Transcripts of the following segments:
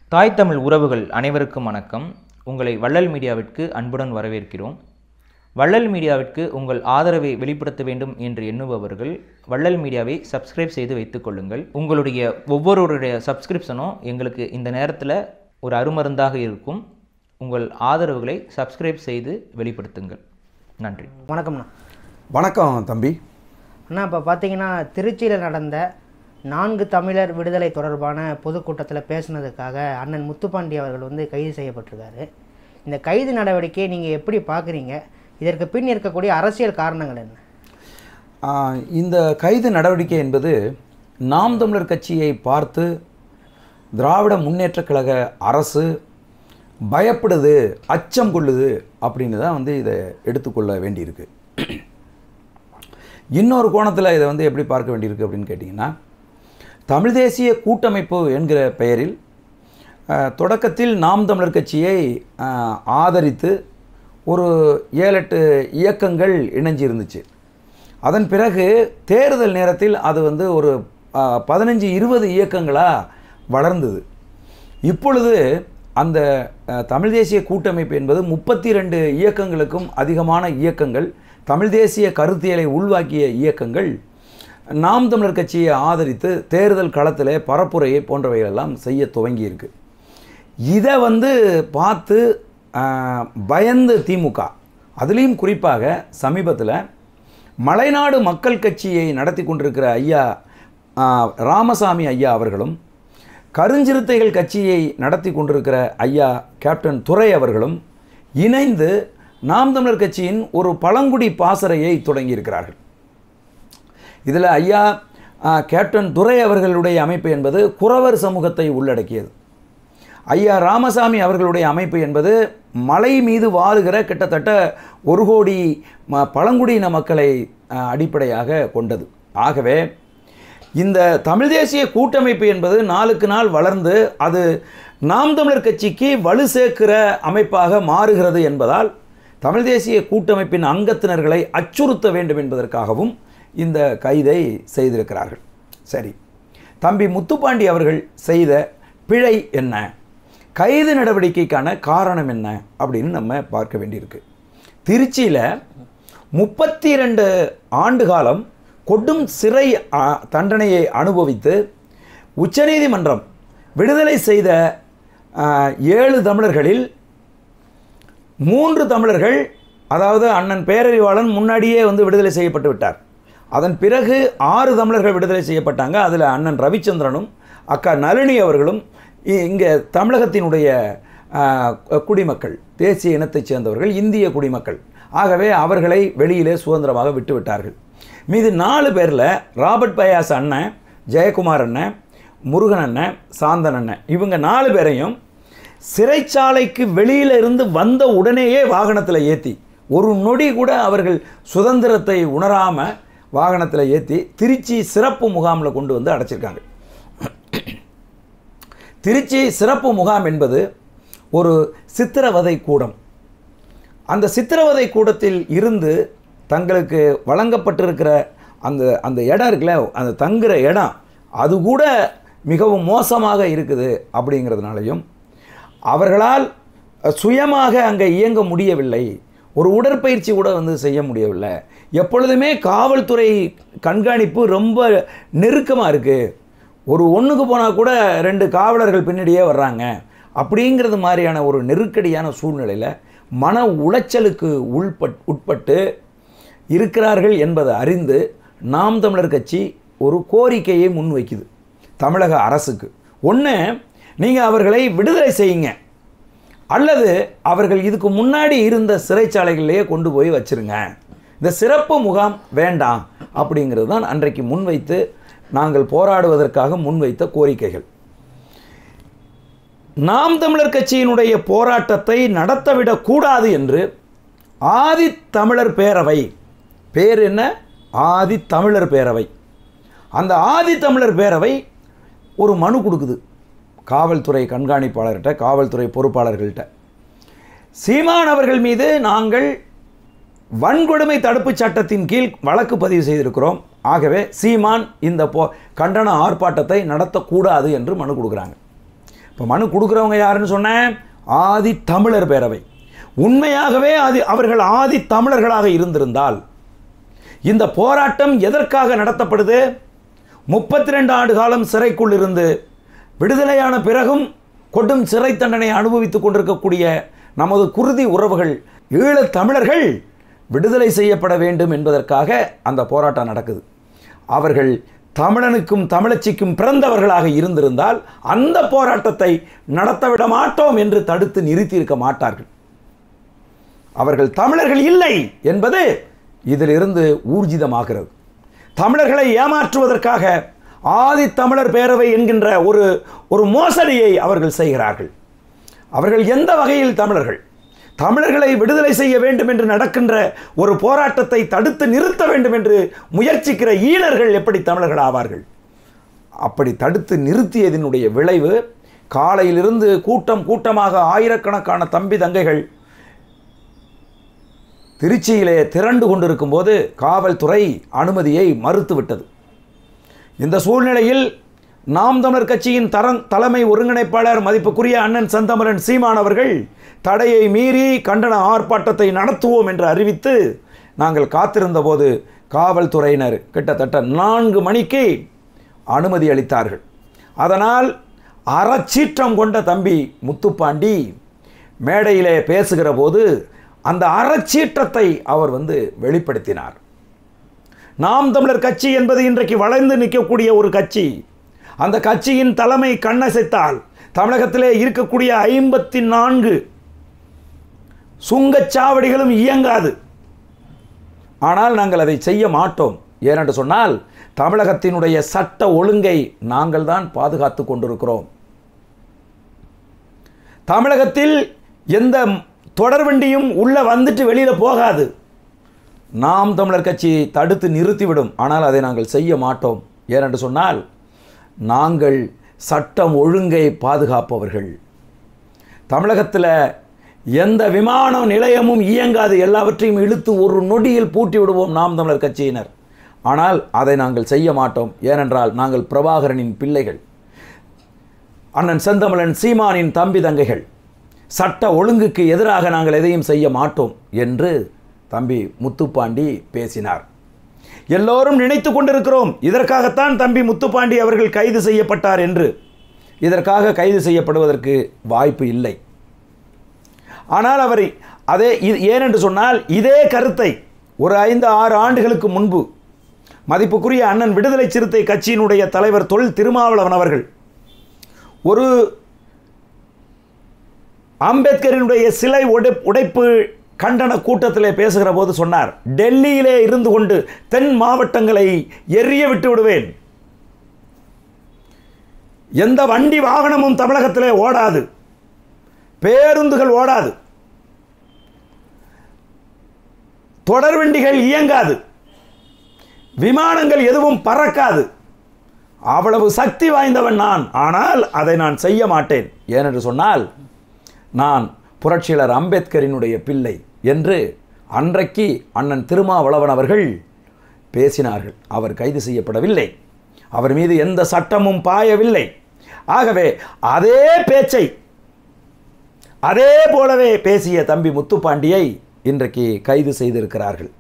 தாய் தமிழ் உறவுகள் அனைவருக்கும் வணக்கம் உங்களை வள்ளல் மீடியாவிற்கு அன்புடன் வரவேற்கிறோம் வள்ளல் மீடியாவிற்கு உங்கள் ஆதரவை வெளிப்படுத்த வேண்டும் என்று எண்ணுபவர்கள் வள்ளல் மீடியாவை சப்ஸ்கிரைப் செய்து வைத்துக் கொள்ளுங்கள் உங்களுடைய ஒவ்வொருவருடைய சப்ஸ்கிரிப்ஷனும் எங்களுக்கு இந்த நேரத்தில் ஒரு அருமருந்தாக இருக்கும் உங்கள் ஆதரவுகளை சப்ஸ்கிரைப் செய்து வெளிப்படுத்துங்கள் நன்றி வணக்கம்ண்ணா வணக்கம் தம்பி அண்ணா இப்போ பார்த்தீங்கன்னா திருச்சியில் நடந்த நான்கு தமிழர் விடுதலை தொடர்பான பொதுக்கூட்டத்தில் பேசுனதுக்காக அண்ணன் முத்துப்பாண்டி அவர்கள் வந்து கைது செய்யப்பட்டிருக்காரு இந்த கைது நடவடிக்கையை நீங்கள் எப்படி பார்க்குறீங்க இதற்கு பின் இருக்கக்கூடிய அரசியல் காரணங்கள் என்ன ஆஹ், இந்த கைது நடவடிக்கை என்பது நாம் தமிழர் கட்சியை பார்த்து திராவிட முன்னேற்றக் கழக அரசு பயப்படுது அச்சம் கொள்ளுது அப்படின்னு தான் வந்து இதை எடுத்துக்கொள்ள வேண்டியிருக்கு இன்னொரு கோணத்தில் இதை வந்து எப்படி பார்க்க வேண்டியிருக்கு அப்படின்னு கேட்டிங்கன்னா தமிழ் தேசிய கூட்டமைப்பு என்கிற பெயரில் அஹ், தொடக்கத்தில் நாம் தமிழர் கட்சியை அஹ், ஆதரித்து ஒரு ஏழெட்டு இயக்கங்கள் இணைஞ்சு இருந்துச்சு அதன் பிறகு தேர்தல் நேரத்தில் அது வந்து ஒரு பதினஞ்சு இருபது இயக்கங்களாக வளர்ந்தது இப்பொழுது அந்த அஹ், தமிழ் தேசிய கூட்டமைப்பு என்பது முப்பத்தி ரெண்டு இயக்கங்களுக்கும் அதிகமான இயக்கங்கள் தமிழ் தேசிய கருத்தியலை உள்வாக்கிய இயக்கங்கள் நாம் தமிழர் கட்சியை ஆதரித்து தேர்தல் களத்தில் பரப்புரையை போன்றவைகளெல்லாம் செய்ய துவங்கியிருக்கு இதை வந்து பார்த்து ஆஹ், பயந்து திமுக அதுலேயும் குறிப்பாக சமீபத்தில் மலைநாடு மக்கள் கட்சியை நடத்தி கொண்டிருக்கிற ஐயா ஆஹ், ராமசாமி ஐயா அவர்களும் கருஞ்சிறுத்தைகள் கட்சியை நடத்தி கொண்டிருக்கிற ஐயா கேப்டன் துரை அவர்களும் இணைந்து நாம் தமிழர் கட்சியின் ஒரு பழங்குடி பாசறையை தொடங்கியிருக்கிறார்கள் இதில் ஐயா ஆ, கேப்டன் துரை அவர்களுடைய அமைப்பு என்பது குறவர் சமூகத்தை உள்ளடக்கியது ஐயா ராமசாமி அவர்களுடைய அமைப்பு என்பது மலை மீது வாழுகிற கிட்டத்தட்ட ஒரு கோடி ம பழங்குடியின மக்களை ஆ, அடிப்படையாக கொண்டது ஆகவே இந்த தமிழ் தேசிய கூட்டமைப்பு என்பது நாளுக்கு நாள் வளர்ந்து அது நாம் தமிழர் கட்சிக்கு வலு சேர்க்கிற அமைப்பாக மாறுகிறது என்பதால் தமிழ் தேசிய கூட்டமைப்பின் அங்கத்தினர்களை அச்சுறுத்த வேண்டும் என்பதற்காகவும் இந்த கைதை செய்திருக்கிறார்கள் சரி தம்பி முத்துப்பாண்டி அவர்கள் செய்த பிழை என்ன கைது நடவடிக்கைக்கான காரணம் என்ன அப்படின்னு நம்ம பார்க்க வேண்டியிருக்கு திருச்சியில் முப்பத்தி ரெண்டு ஆண்டு காலம் கொடும் சிறை ஆ, தண்டனையை அனுபவித்து உச்சநீதிமன்றம் விடுதலை செய்த ஆ, ஏழு தமிழர்களில் மூன்று தமிழர்கள் அதாவது அண்ணன் பேரறிவாளன் முன்னாடியே வந்து விடுதலை செய்யப்பட்டு விட்டார் அதன் பிறகு ஆறு தமிழர்கள் விடுதலை செய்யப்பட்டாங்க அதில் அண்ணன் ரவிச்சந்திரனும் அக்கா நளினி அவர்களும் இ- இங்கே தமிழகத்தினுடைய ஆ, குடிமக்கள் தேசிய இனத்தைச் சேர்ந்தவர்கள் இந்திய குடிமக்கள் ஆகவே அவர்களை வெளியிலே சுதந்திரமாக விட்டு விட்டார்கள் மீது நாலு பேரில் ராபர்ட் பயாஸ் அண்ணன் ஜெயக்குமார் அண்ணன் முருகன் அண்ணன் சாந்தன் அண்ணன் இவங்க நாலு பேரையும் சிறைச்சாலைக்கு வெளியில இருந்து வந்த உடனேயே வாகனத்தில் ஏற்றி ஒரு நொடி கூட அவர்கள் சுதந்திரத்தை உணராம வாகனத்தில் ஏற்றி திருச்சி சிறப்பு முகாமில் கொண்டு வந்து அடைச்சிருக்காங்க திருச்சி சிறப்பு முகாம் என்பது ஒரு சித்திரவதை கூடம் அந்த சித்திரவதை கூடத்தில் இருந்து தங்களுக்கு வழங்கப்பட்டிருக்கிற அந்த அந்த இடம் இருக்குல்ல அந்த தங்குற இடம் அது கூட மிகவும் மோசமாக இருக்குது அப்படிங்கிறதுனாலையும் அவர்களால் சுயமாக அங்கே இயங்க முடியவில்லை ஒரு உடற்பயிற்சி கூட வந்து செய்ய முடியவில்லை எப்பொழுதுமே காவல்துறை கண்காணிப்பு ரொம்ப நெருக்கமாக இருக்குது ஒரு ஒன்றுக்கு போனால் கூட ரெண்டு காவலர்கள் பின்னாடியே வர்றாங்க அப்படிங்கிறது மாதிரியான ஒரு நெருக்கடியான சூழ்நிலையில் மன உளைச்சலுக்கு உள்பட் உட்பட்டு இருக்கிறார்கள் என்பதை அறிந்து நாம் தமிழர் கட்சி ஒரு கோரிக்கையை முன்வைக்குது தமிழக அரசுக்கு ஒன்று நீங்கள் அவர்களை விடுதலை செய்யுங்க அல்லது அவர்கள் இதுக்கு முன்னாடி இருந்த சிறைச்சாலைகளிலேயே கொண்டு போய் வச்சிருங்க இந்த சிறப்பு முகாம் வேண்டாம் அப்படிங்கிறது தான் அன்றைக்கு முன்வைத்து நாங்கள் போராடுவதற்காக முன்வைத்த கோரிக்கைகள் நாம் தமிழர் கட்சியினுடைய போராட்டத்தை நடத்தவிடக்கூடாது என்று ஆதி தமிழர் பேரவை பேர் என்ன ஆதி தமிழர் பேரவை அந்த ஆதி தமிழர் பேரவை ஒரு மனு கொடுக்குது காவல்துறை கண்காணிப்பாளர்கிட்ட காவல்துறை பொறுப்பாளர்கள்ட்ட சீமான் அவர்கள் மீது நாங்கள் வன்கொடுமை தடுப்புச் சட்டத்தின் கீழ் வழக்கு பதிவு செய்திருக்கிறோம் ஆகவே சீமான் இந்த போ கண்டன ஆர்ப்பாட்டத்தை நடத்தக்கூடாது என்று மனு கொடுக்குறாங்க இப்போ மனு கொடுக்குறவங்க யாருன்னு சொன்னேன் ஆதி தமிழர் பேரவை உண்மையாகவே ஆதி அவர்கள் ஆதி தமிழர்களாக இருந்திருந்தால் இந்த போராட்டம் எதற்காக நடத்தப்படுது முப்பத்தி ரெண்டு ஆண்டு காலம் சிறைக்குள் இருந்து விடுதலையான பிறகும் கொடும் சிறை தண்டனை அனுபவித்துக் கொண்டிருக்கக்கூடிய நமது குருதி உறவுகள் ஈழத் தமிழர்கள் விடுதலை செய்யப்பட வேண்டும் என்பதற்காக அந்த போராட்டம் நடக்குது அவர்கள் தமிழனுக்கும் தமிழச்சிக்கும் பிறந்தவர்களாக இருந்திருந்தால் அந்த போராட்டத்தை நடத்தவிட மாட்டோம் என்று தடுத்து நிறுத்தியிருக்க மாட்டார்கள் அவர்கள் தமிழர்கள் இல்லை என்பது இதிலிருந்து ஊர்ஜிதமாகிறது தமிழர்களை ஏமாற்றுவதற்காக ஆதி தமிழர் பேரவை என்கின்ற ஒரு ஒரு மோசடியை அவர்கள் செய்கிறார்கள் அவர்கள் எந்த வகையில் தமிழர்கள் தமிழர்களை விடுதலை செய்ய வேண்டும் என்று நடக்கின்ற ஒரு போராட்டத்தை தடுத்து நிறுத்த வேண்டும் என்று முயற்சிக்கிற ஈழர்கள் எப்படி தமிழர்கள் ஆவார்கள் அப்படி தடுத்து நிறுத்தியதனுடைய விளைவு காலையிலிருந்து கூட்டம் கூட்டமாக ஆயிரக்கணக்கான தம்பி தங்கைகள் திருச்சியிலே திரண்டு கொண்டிருக்கும் போது காவல்துறை அனுமதியை மறுத்துவிட்டது இந்த சூழ்நிலையில் நாம் தமிழர் கட்சியின் தரம் தலைமை ஒருங்கிணைப்பாளர் மதிப்புக்குரிய அண்ணன் செந்தமரன் சீமான் அவர்கள் தடையை மீறி கண்டன ஆர்ப்பாட்டத்தை நடத்துவோம் என்று அறிவித்து நாங்கள் காத்திருந்த போது காவல்துறையினர் கிட்டத்தட்ட நான்கு மணிக்கு அனுமதி அளித்தார்கள் அதனால் அறச்சீற்றம் கொண்ட தம்பி முத்துப்பாண்டி மேடையிலே பேசுகிற போது அந்த அறச்சீற்றத்தை அவர் வந்து வெளிப்படுத்தினார் நாம் தமிழர் கட்சி என்பது இன்றைக்கு வளைந்து நிற்கக்கூடிய ஒரு கட்சி அந்த கட்சியின் தலைமை கண்ணசைத்தால் தமிழகத்திலே இருக்கக்கூடிய ஐம்பத்தி நான்கு சுங்கச்சாவடிகளும் இயங்காது ஆனால் நாங்கள் அதை செய்ய மாட்டோம் ஏனென்று சொன்னால் தமிழகத்தினுடைய சட்ட ஒழுங்கை நாங்கள் தான் பாதுகாத்து கொண்டிருக்கிறோம் தமிழகத்தில் எந்த தொடர்வண்டியும் உள்ள வந்துட்டு வெளியில போகாது நாம் தமிழர் கட்சி தடுத்து நிறுத்திவிடும் ஆனால் அதை நாங்கள் செய்ய மாட்டோம் ஏனென்று சொன்னால் நாங்கள் சட்டம் ஒழுங்கை பாதுகாப்பவர்கள் தமிழகத்தில் எந்த விமான நிலையமும் இயங்காது எல்லாவற்றையும் இழுத்து ஒரு நொடியில் பூட்டி விடுவோம் நாம் தமிழர் கட்சியினர் ஆனால் அதை நாங்கள் செய்ய மாட்டோம் ஏனென்றால் நாங்கள் பிரபாகரனின் பிள்ளைகள் அண்ணன் செந்தமிழன் சீமானின் தம்பி தங்கைகள் சட்ட ஒழுங்குக்கு எதிராக நாங்கள் எதையும் செய்ய மாட்டோம் என்று தம்பி முத்துப்பாண்டி பேசினார் எல்லோரும் நினைத்து கொண்டிருக்கிறோம் இதற்காகத்தான் தம்பி முத்துப்பாண்டி அவர்கள் கைது செய்யப்பட்டார் என்று இதற்காக கைது செய்யப்படுவதற்கு வாய்ப்பு இல்லை ஆனால் அவர் அதே இது ஏனென்று சொன்னால் இதே கருத்தை ஒரு ஐந்து ஆறு ஆண்டுகளுக்கு முன்பு மதிப்புக்குரிய அண்ணன் விடுதலை சிறுத்தை கட்சியினுடைய தலைவர் தொல் திருமாவளவன் அவர்கள் ஒரு அம்பேத்கரினுடைய சிலை உடை உடைப்பு கண்டன கூட்டத்திலே பேசுகிற போது சொன்னார் டெல்லியிலே இருந்து கொண்டு தென் மாவட்டங்களை எரிய விட்டு விடுவேன் எந்த வண்டி வாகனமும் தமிழகத்திலே ஓடாது பேருந்துகள் ஓடாது தொடர்வண்டிகள் இயங்காது விமானங்கள் எதுவும் பறக்காது அவ்வளவு சக்தி வாய்ந்தவன் நான் ஆனால் அதை நான் செய்ய மாட்டேன் ஏனென்று சொன்னால் நான் புரட்சியாளர் அம்பேத்கரினுடைய பிள்ளை என்று அன்றைக்கு அண்ணன் திருமாவளவன் அவர்கள் பேசினார்கள் அவர் கைது செய்யப்படவில்லை அவர் மீது எந்த சட்டமும் பாயவில்லை ஆகவே அதே பேச்சை அதே போலவே பேசிய தம்பி முத்துப்பாண்டியை இன்றைக்கு கைது செய்திருக்கிறார்கள்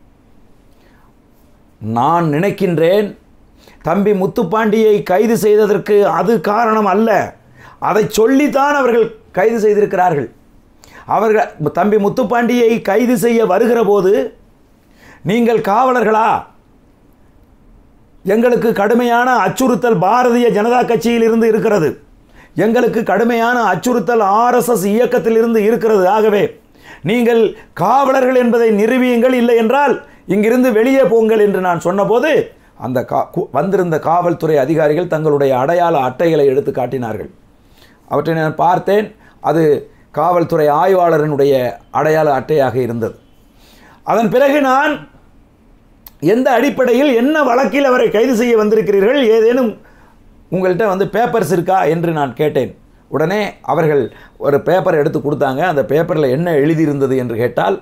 நான் நினைக்கின்றேன் தம்பி முத்துப்பாண்டியை கைது செய்ததற்கு அது காரணம் அல்ல அதை சொல்லித்தான் அவர்கள் கைது செய்திருக்கிறார்கள் அவர்கள் தம்பி முத்துப்பாண்டியை கைது செய்ய வருகிற போது நீங்கள் காவலர்களா எங்களுக்கு கடுமையான அச்சுறுத்தல் பாரதிய ஜனதா கட்சியில் இருந்து இருக்கிறது எங்களுக்கு கடுமையான அச்சுறுத்தல் ஆர்எஸ்எஸ் இயக்கத்திலிருந்து இருக்கிறது ஆகவே நீங்கள் காவலர்கள் என்பதை நிரூபியுங்கள் இல்லை என்றால் இங்கிருந்து வெளியே போங்கள் என்று நான் சொன்னபோது அந்த கா கு- வந்திருந்த காவல்துறை அதிகாரிகள் தங்களுடைய அடையாள அட்டைகளை எடுத்து காட்டினார்கள் அவற்றை நான் பார்த்தேன் அது காவல்துறை ஆய்வாளரினுடைய அடையாள அட்டையாக இருந்தது அதன் பிறகு நான் எந்த அடிப்படையில் என்ன வழக்கில் அவரை கைது செய்ய வந்திருக்கிறீர்கள் ஏதேனும் உங்கள்கிட்ட வந்து பேப்பர்ஸ் இருக்கா என்று நான் கேட்டேன் உடனே அவர்கள் ஒரு பேப்பர் எடுத்து கொடுத்தாங்க அந்த பேப்பரில் என்ன எழுதியிருந்தது என்று கேட்டால்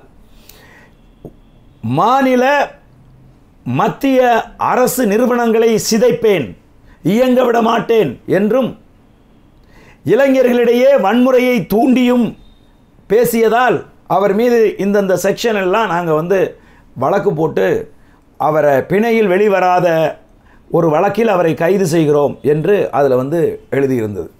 மாநில மத்திய அரசு நிறுவனங்களை சிதைப்பேன் இயங்க விட மாட்டேன் என்றும் இளைஞர்களிடையே வன்முறையை தூண்டியும் பேசியதால் அவர் மீது இந்தந்த செக்ஷன் எல்லாம் நாங்கள் வந்து வழக்கு போட்டு அவரை பிணையில் வெளிவராத ஒரு வழக்கில் அவரை கைது செய்கிறோம் என்று அதில் வந்து எழுதியிருந்தது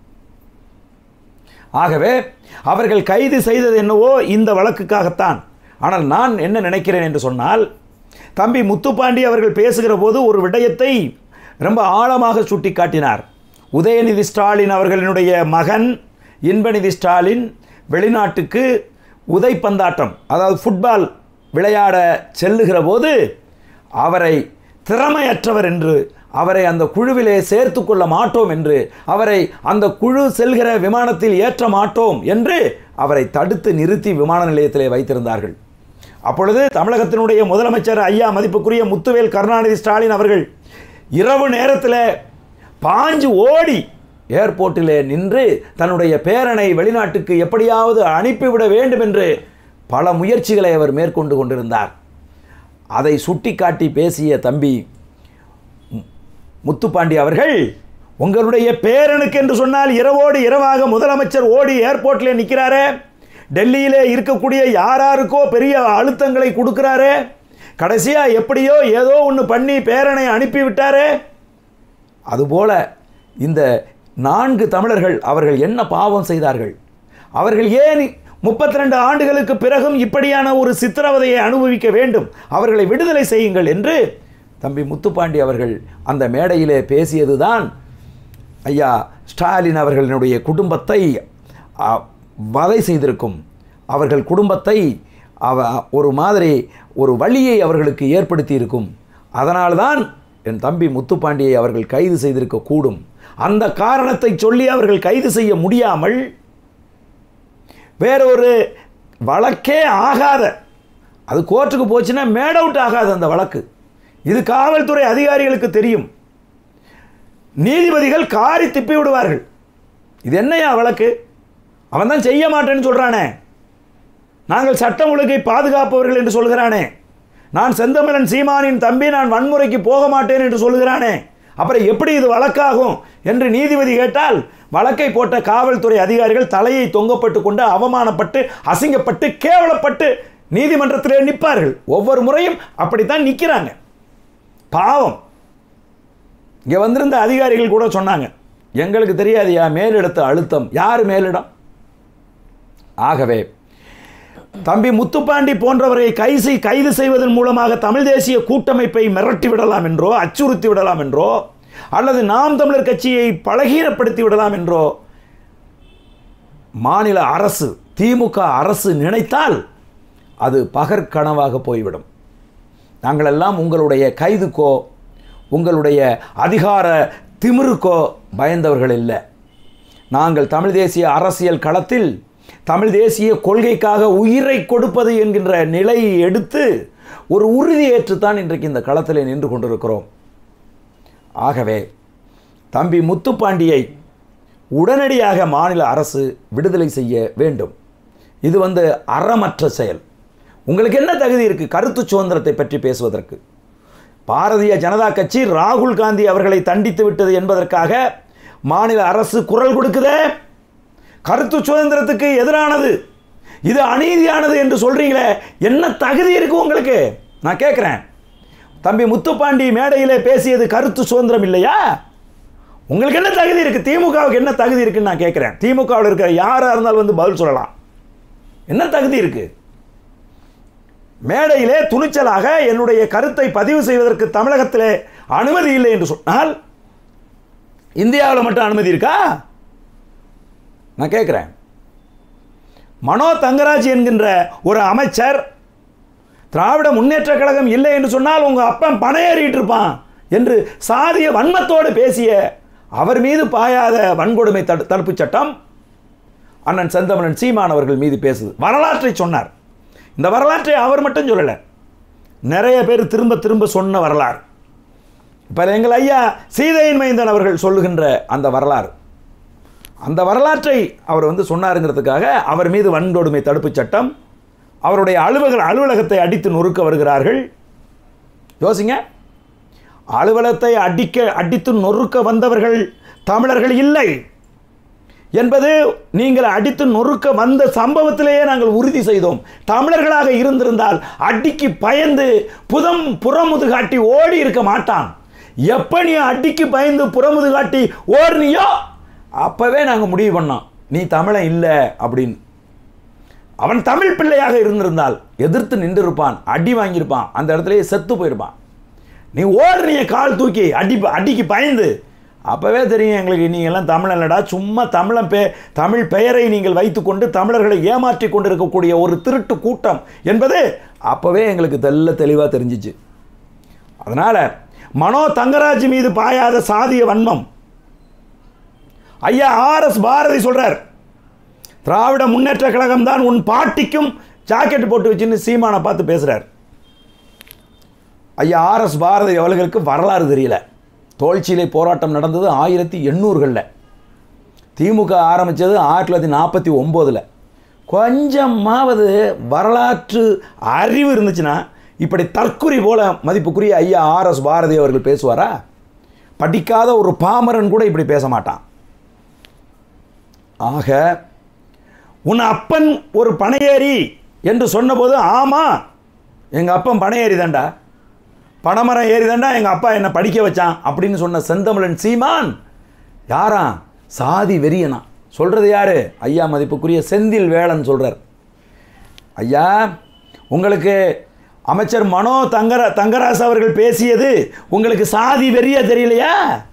ஆகவே அவர்கள் கைது செய்தது என்னவோ இந்த வழக்குக்காகத்தான் ஆனால் நான் என்ன நினைக்கிறேன் என்று சொன்னால் தம்பி முத்துப்பாண்டி அவர்கள் பேசுகிற போது ஒரு விடயத்தை ரொம்ப ஆழமாக சுட்டி காட்டினார் உதயநிதி ஸ்டாலின் அவர்களினுடைய மகன் இன்பநிதி ஸ்டாலின் வெளிநாட்டுக்கு உதைப்பந்தாட்டம் அதாவது ஃபுட்பால் விளையாட செல்லுகிற போது அவரை திறமையற்றவர் என்று அவரை அந்த குழுவிலே சேர்த்து கொள்ள மாட்டோம் என்று அவரை அந்த குழு செல்கிற விமானத்தில் ஏற்ற மாட்டோம் என்று அவரை தடுத்து நிறுத்தி விமான நிலையத்திலே வைத்திருந்தார்கள் அப்பொழுது தமிழகத்தினுடைய முதலமைச்சர் ஐயா மதிப்புக்குரிய முத்துவேல் கருணாநிதி ஸ்டாலின் அவர்கள் இரவு நேரத்தில் பாஞ்சு ஓடி ஏர்போர்ட்டிலே நின்று தன்னுடைய பேரனை வெளிநாட்டுக்கு எப்படியாவது அனுப்பிவிட வேண்டும் என்று பல முயற்சிகளை அவர் மேற்கொண்டு கொண்டிருந்தார் அதை சுட்டிக்காட்டி பேசிய தம்பி முத்துப்பாண்டி அவர்கள் உங்களுடைய பேரனுக்கு என்று சொன்னால் இரவோடு இரவாக முதலமைச்சர் ஓடி ஏர்போர்ட்டில் நிற்கிறாரே டெல்லியிலே இருக்கக்கூடிய யாராருக்கோ பெரிய அழுத்தங்களை கொடுக்குறாரு கடைசியாக எப்படியோ ஏதோ ஒன்று பண்ணி பேரனை அனுப்பி விட்டாரே அதுபோல இந்த நான்கு தமிழர்கள் அவர்கள் என்ன பாவம் செய்தார்கள் அவர்கள் ஏன் முப்பத்தி ரெண்டு ஆண்டுகளுக்கு பிறகும் இப்படியான ஒரு சித்திரவதையை அனுபவிக்க வேண்டும் அவர்களை விடுதலை செய்யுங்கள் என்று தம்பி முத்துப்பாண்டி அவர்கள் அந்த மேடையிலே பேசியதுதான் ஐயா ஸ்டாலின் அவர்களினுடைய குடும்பத்தை அ, வதை செய்திருக்கும் அவர்கள் குடும்பத்தை அவ ஒரு மாதிரி ஒரு வழியை அவர்களுக்கு ஏற்படுத்தி இருக்கும் அதனால்தான் என் தம்பி முத்துப்பாண்டியை அவர்கள் கைது செய்திருக்க கூடும் அந்த காரணத்தை சொல்லி அவர்கள் கைது செய்ய முடியாமல் வேறொரு வழக்கே ஆகாத அது கோர்ட்டுக்கு போச்சுன்னா மேட் அவுட் ஆகாது அந்த வழக்கு இது காவல்துறை அதிகாரிகளுக்கு தெரியும் நீதிபதிகள் காரி திப்பி விடுவார்கள் இது என்னையா வழக்கு அவன் தான் செய்ய மாட்டேன்னு சொல்கிறானே நாங்கள் சட்டம் ஒழுங்கை பாதுகாப்பவர்கள் என்று சொல்கிறானே நான் செந்தமிழன் சீமானின் தம்பி நான் வன்முறைக்கு போக மாட்டேன் என்று சொல்கிறானே அப்புறம் எப்படி இது வழக்காகும் என்று நீதிபதி கேட்டால் வழக்கை போட்ட காவல்துறை அதிகாரிகள் தலையை தொங்கப்பட்டு கொண்டு அவமானப்பட்டு அசிங்கப்பட்டு கேவலப்பட்டு நீதிமன்றத்திலே நிற்பார்கள் ஒவ்வொரு முறையும் அப்படித்தான் நிற்கிறாங்க பாவம் இங்கே வந்திருந்த அதிகாரிகள் கூட சொன்னாங்க எங்களுக்கு தெரியாதுயா மேலிடத்து அழுத்தம் யார் மேலிடம் ஆகவே தம்பி முத்துப்பாண்டி போன்றவரை கைசி கைது செய்வதன் மூலமாக தமிழ் தேசிய கூட்டமைப்பை மிரட்டி விடலாம் என்றோ அச்சுறுத்தி விடலாம் என்றோ அல்லது நாம் தமிழர் கட்சியை பலகீனப்படுத்தி விடலாம் என்றோ மாநில அரசு திமுக அரசு நினைத்தால் அது பகற்கனவாக போய்விடும் நாங்களெல்லாம் உங்களுடைய கைதுக்கோ உங்களுடைய அதிகார திமிருக்கோ பயந்தவர்கள் இல்லை நாங்கள் தமிழ் தேசிய அரசியல் களத்தில் தமிழ் தேசிய கொள்கைக்காக உயிரை கொடுப்பது என்கின்ற நிலையை எடுத்து ஒரு உறுதியேற்றுத்தான் இன்றைக்கு இந்த களத்தில் நின்று கொண்டிருக்கிறோம் ஆகவே தம்பி முத்துப்பாண்டியை உடனடியாக மாநில அரசு விடுதலை செய்ய வேண்டும் இது வந்து அறமற்ற செயல் உங்களுக்கு என்ன தகுதி இருக்குது கருத்து சுதந்திரத்தை பற்றி பேசுவதற்கு பாரதிய ஜனதா கட்சி ராகுல் காந்தி அவர்களை தண்டித்து விட்டது என்பதற்காக மாநில அரசு குரல் கொடுக்குதே கருத்து சுதந்திரத்துக்கு எதிரானது இது அநீதியானது என்று சொல்றீங்களே என்ன தகுதி இருக்கு உங்களுக்கு நான் கேட்குறேன் தம்பி முத்துப்பாண்டி மேடையிலே பேசியது கருத்து சுதந்திரம் இல்லையா உங்களுக்கு என்ன தகுதி இருக்கு திமுகவுக்கு என்ன தகுதி இருக்குன்னு நான் கேட்குறேன் திமுகவில் இருக்கிற யாராக இருந்தாலும் வந்து பதில் சொல்லலாம் என்ன தகுதி இருக்கு மேடையிலே துணிச்சலாக என்னுடைய கருத்தை பதிவு செய்வதற்கு தமிழகத்திலே அனுமதி இல்லை என்று சொன்னால் இந்தியாவில் மட்டும் அனுமதி இருக்கா நான் கேட்குறேன் மனோ தங்கராஜ் என்கின்ற ஒரு அமைச்சர் திராவிட முன்னேற்ற கழகம் இல்லை என்று சொன்னால் உங்கள் அப்பன் பணையேறிட்டு இருப்பான் என்று சாதிய வன்மத்தோடு பேசிய அவர் மீது பாயாத வன்கொடுமை தடு தடுப்புச் சட்டம் அண்ணன் செந்தமனன் சீமான் அவர்கள் மீது பேசுது வரலாற்றை சொன்னார் இந்த வரலாற்றை அவர் மட்டும் சொல்லலை நிறைய பேர் திரும்ப திரும்ப சொன்ன வரலாறு இப்போ எங்கள் ஐயா சீதையின் மைந்தன் அவர்கள் சொல்லுகின்ற அந்த வரலாறு அந்த வரலாற்றை அவர் வந்து சொன்னாருங்கிறதுக்காக அவர் மீது வன்கொடுமை தடுப்புச் சட்டம் அவருடைய அலுவலக அலுவலகத்தை அடித்து நொறுக்க வருகிறார்கள் யோசிங்க அலுவலகத்தை அடிக்க அடித்து நொறுக்க வந்தவர்கள் தமிழர்கள் இல்லை என்பது நீங்கள் அடித்து நொறுக்க வந்த சம்பவத்திலேயே நாங்கள் உறுதி செய்தோம் தமிழர்களாக இருந்திருந்தால் அடிக்கு பயந்து புதம் புறமுது காட்டி ஓடி இருக்க மாட்டான் எப்ப நீ அடிக்கு பயந்து புறமுது காட்டி ஓடுனியோ அப்பவே நாங்கள் முடிவு பண்ணோம் நீ தமிழன் இல்லை அப்படின்னு அவன் தமிழ் பிள்ளையாக இருந்திருந்தால் எதிர்த்து நின்றிருப்பான் அடி வாங்கியிருப்பான் அந்த இடத்துலயே செத்து போயிருப்பான் நீ ஓடுனிய கால் தூக்கி அடி அடிக்கு பயந்து அப்போவே தெரியும் எங்களுக்கு நீங்கள் எல்லாம் தமிழனடா சும்மா தமிழன் பே தமிழ் பெயரை நீங்கள் வைத்துக்கொண்டு தமிழர்களை ஏமாற்றி கொண்டு இருக்கக்கூடிய ஒரு திருட்டு கூட்டம் என்பது அப்போவே எங்களுக்கு தெல்ல தெளிவாக தெரிஞ்சிச்சு அதனால் மனோ தங்கராஜ் மீது பாயாத சாதிய வன்மம் ஐயா ஆர்எஸ் பாரதி சொல்றார் திராவிட முன்னேற்ற கழகம் தான் உன் பாட்டிக்கும் ஜாக்கெட் போட்டு வச்சுன்னு சீமானை பார்த்து பேசுறார் ஐயா ஆர்எஸ் பாரதி அவர்களுக்கு வரலாறு தெரியல தோல்ச்சியிலே போராட்டம் நடந்தது ஆயிரத்தி எண்ணூறுகளில் திமுக ஆரம்பித்தது ஆயிரத்தி தொள்ளாயிரத்தி நாற்பத்தி ஒம்போதில் கொஞ்சமாவது வரலாற்று அறிவு இருந்துச்சுன்னா இப்படி தற்குறி போல மதிப்புக்குரிய ஐயா ஆர்எஸ் பாரதி அவர்கள் பேசுவாரா படிக்காத ஒரு பாமரன் கூட இப்படி பேச மாட்டான் ஆக உன் அப்பன் ஒரு பனையேறி என்று சொன்னபோது ஆமாம் எங்கள் அப்பன் பனையேறி தான்டா பனைமரம் ஏறி தான்டா எங்கள் அப்பா என்னை படிக்க வச்சான் அப்படின்னு சொன்ன செந்தமிழன் சீமான் யாரா சாதி வெறியனா சொல்கிறது யாரு ஐயா மதிப்புக்குரிய செந்தில் வேளன் சொல்கிறார் ஐயா உங்களுக்கு அமைச்சர் மனோ தங்கர தங்கராசு அவர்கள் பேசியது உங்களுக்கு சாதி வெறியா தெரியலையா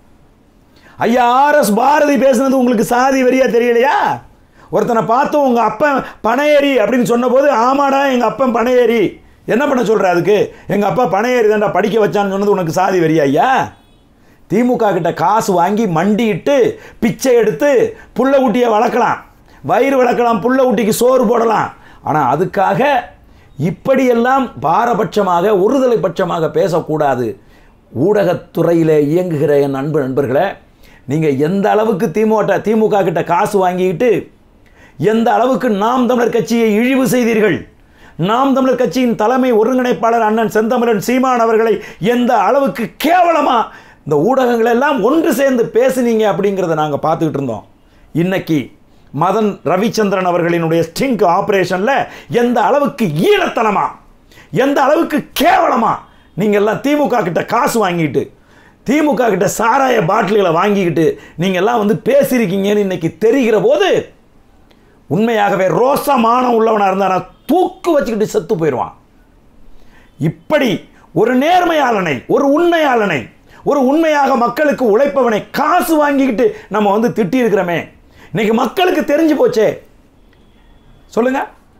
ஐயா ஆர்எஸ் பாரதி பேசுனது உங்களுக்கு சாதி வெறியா தெரியலையா ஒருத்தனை பார்த்து உங்கள் அப்பன் பனையேறி அப்படின்னு சொன்னபோது ஆமாடா எங்கள் அப்பன் பனையேறி என்ன பண்ண சொல்கிற அதுக்கு எங்கள் அப்பா பனையேறி தான்டா படிக்க வச்சான்னு சொன்னது உனக்கு சாதி வெறியா ஐயா திமுக கிட்ட காசு வாங்கி மண்டிட்டு பிச்சை எடுத்து புள்ள ஊட்டியை வளர்க்கலாம் வயிறு வளர்க்கலாம் புள்ள ஊட்டிக்கு சோறு போடலாம் ஆனால் அதுக்காக இப்படியெல்லாம் பாரபட்சமாக ஒருதலை பட்சமாக பேசக்கூடாது ஊடகத்துறையில் இயங்குகிற என் அன்பு நண்பர்களே நீங்கள் எந்த அளவுக்கு திமுக திமுக கிட்ட காசு வாங்கிக்கிட்டு எந்த அளவுக்கு நாம் தமிழர் கட்சியை இழிவு செய்தீர்கள் நாம் தமிழர் கட்சியின் தலைமை ஒருங்கிணைப்பாளர் அண்ணன் செந்தமிழன் சீமான் அவர்களை எந்த அளவுக்கு கேவலமா இந்த ஊடகங்கள் எல்லாம் ஒன்று சேர்ந்து பேசுனீங்க அப்படிங்கிறத நாங்கள் பார்த்துக்கிட்டு இருந்தோம் இன்னைக்கு மதன் ரவிச்சந்திரன் அவர்களினுடைய ஸ்டிங் ஆபரேஷனில் எந்த அளவுக்கு ஈழத்தனமா எந்த அளவுக்கு கேவலமா நீங்க எல்லாம் திமுக கிட்ட காசு வாங்கிட்டு திமுக கிட்ட சாராய பாட்டில்களை வாங்கிக்கிட்டு நீங்க எல்லாம் வந்து பேசியிருக்கீங்கன்னு இன்னைக்கு தெரிகிற போது உண்மையாகவே ரோசமானம் உள்ளவனா இருந்தானா தூக்கு வச்சுக்கிட்டு செத்து போயிடுவான் இப்படி ஒரு நேர்மையாளனை ஒரு உண்மையாளனை ஒரு உண்மையாக மக்களுக்கு உழைப்பவனை காசு வாங்கிக்கிட்டு நம்ம வந்து திட்டி இருக்கிறோமே இன்னைக்கு மக்களுக்கு தெரிஞ்சு போச்சே சொல்லுங்க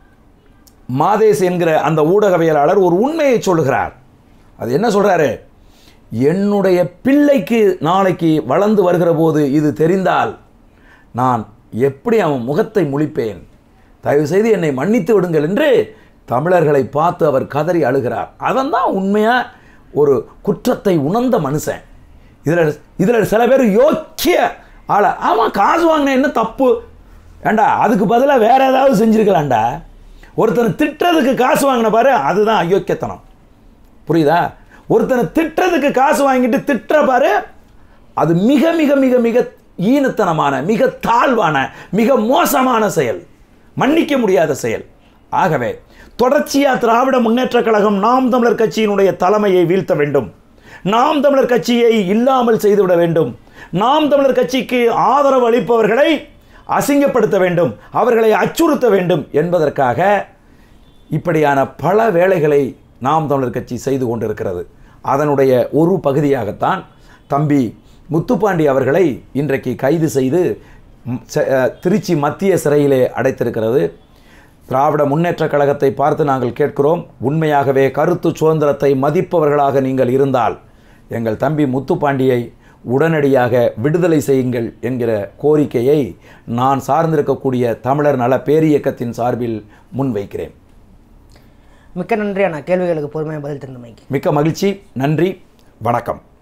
மாதேஷ் என்கிற அந்த ஊடகவியலாளர் ஒரு உண்மையை சொல்லுகிறார் அது என்ன சொல்றாரு என்னுடைய பிள்ளைக்கு நாளைக்கு வளர்ந்து வருகிற போது இது தெரிந்தால் நான் எப்படி அவன் முகத்தை முழிப்பேன் தயவு செய்து என்னை மன்னித்து விடுங்கள் என்று தமிழர்களை பார்த்து அவர் கதறி அழுகிறார் அவன் தான் உண்மையாக ஒரு குற்றத்தை உணர்ந்த மனுஷன் இதில் இதில் சில பேர் யோக்கிய ஆள ஆமாம் காசு வாங்கின என்ன தப்பு ஏண்டா அதுக்கு பதிலாக வேற ஏதாவது செஞ்சுருக்கலாம்டா ஒருத்தனை திட்டுறதுக்கு காசு வாங்கின பாரு அதுதான் அயோக்கியத்தனம் புரியுதா ஒருத்தனை திட்டுறதுக்கு காசு வாங்கிட்டு திட்டுற பாரு அது மிக மிக மிக மிக ஈனத்தனமான மிக தாழ்வான மிக மோசமான செயல் மன்னிக்க முடியாத செயல் ஆகவே தொடர்ச்சியா திராவிட முன்னேற்ற கழகம் நாம் தமிழர் கட்சியினுடைய தலைமையை வீழ்த்த வேண்டும் நாம் தமிழர் கட்சியை இல்லாமல் செய்துவிட வேண்டும் நாம் தமிழர் கட்சிக்கு ஆதரவு அளிப்பவர்களை அசிங்கப்படுத்த வேண்டும் அவர்களை அச்சுறுத்த வேண்டும் என்பதற்காக இப்படியான பல வேலைகளை நாம் தமிழர் கட்சி செய்து கொண்டிருக்கிறது அதனுடைய ஒரு பகுதியாகத்தான் தம்பி முத்துப்பாண்டி அவர்களை இன்றைக்கு கைது செய்து ம், ச- அஹ், திருச்சி மத்திய சிறையிலே அடைத்திருக்கிறது திராவிட முன்னேற்றக் கழகத்தை பார்த்து நாங்கள் கேட்கிறோம் உண்மையாகவே கருத்து சுதந்திரத்தை மதிப்பவர்களாக நீங்கள் இருந்தால் எங்கள் தம்பி முத்துப்பாண்டியை உடனடியாக விடுதலை செய்யுங்கள் என்கிற கோரிக்கையை நான் சார்ந்திருக்கக்கூடிய தமிழர் நல பேரியக்கத்தின் சார்பில் முன்வைக்கிறேன் மிக்க நன்றி அண்ணா கேள்விகளுக்கு பொறுமையாக பதில் தந்தமைக்கு மிக்க மகிழ்ச்சி நன்றி வணக்கம்